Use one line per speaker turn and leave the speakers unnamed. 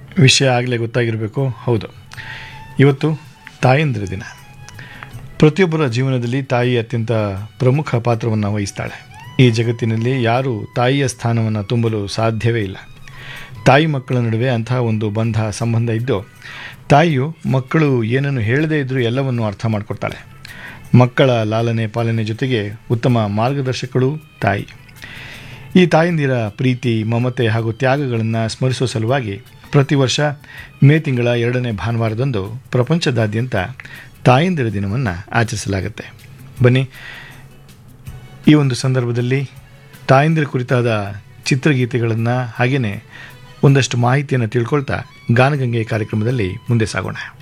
ವಿಷಯ ಆಗಲೇ ಗೊತ್ತಾಗಿರಬೇಕು ಹೌದು ಇವತ್ತು ತಾಯಂದಿರ ದಿನ ಪ್ರತಿಯೊಬ್ಬರ ಜೀವನದಲ್ಲಿ ತಾಯಿ ಅತ್ಯಂತ ಪ್ರಮುಖ ಪಾತ್ರವನ್ನು ವಹಿಸ್ತಾಳೆ ಈ ಜಗತ್ತಿನಲ್ಲಿ ಯಾರೂ ತಾಯಿಯ ಸ್ಥಾನವನ್ನು ತುಂಬಲು ಸಾಧ್ಯವೇ ಇಲ್ಲ ತಾಯಿ ಮಕ್ಕಳ ನಡುವೆ ಅಂತಹ ಒಂದು ಬಂಧ ಸಂಬಂಧ ಇದ್ದು ತಾಯಿಯು ಮಕ್ಕಳು ಏನನ್ನು ಹೇಳದೇ ಇದ್ದರೂ ಎಲ್ಲವನ್ನು ಅರ್ಥ ಮಾಡಿಕೊಡ್ತಾಳೆ ಮಕ್ಕಳ ಲಾಲನೆ ಪಾಲನೆ ಜೊತೆಗೆ ಉತ್ತಮ ಮಾರ್ಗದರ್ಶಕಳು ತಾಯಿ ಈ ತಾಯಂದಿರ ಪ್ರೀತಿ ಮಮತೆ ಹಾಗೂ ತ್ಯಾಗಗಳನ್ನು ಸ್ಮರಿಸುವ ಸಲುವಾಗಿ ಪ್ರತಿ ವರ್ಷ ಮೇ ತಿಂಗಳ ಎರಡನೇ ಭಾನುವಾರದಂದು ಪ್ರಪಂಚದಾದ್ಯಂತ ತಾಯಂದಿರ ದಿನವನ್ನು ಆಚರಿಸಲಾಗುತ್ತೆ ಬನ್ನಿ ಈ ಒಂದು ಸಂದರ್ಭದಲ್ಲಿ ತಾಯಂದಿರ ಕುರಿತಾದ ಚಿತ್ರಗೀತೆಗಳನ್ನು ಹಾಗೆಯೇ ಒಂದಷ್ಟು ಮಾಹಿತಿಯನ್ನು ತಿಳ್ಕೊಳ್ತಾ ಗಾನಗಂಗೆ ಕಾರ್ಯಕ್ರಮದಲ್ಲಿ ಮುಂದೆ ಸಾಗೋಣ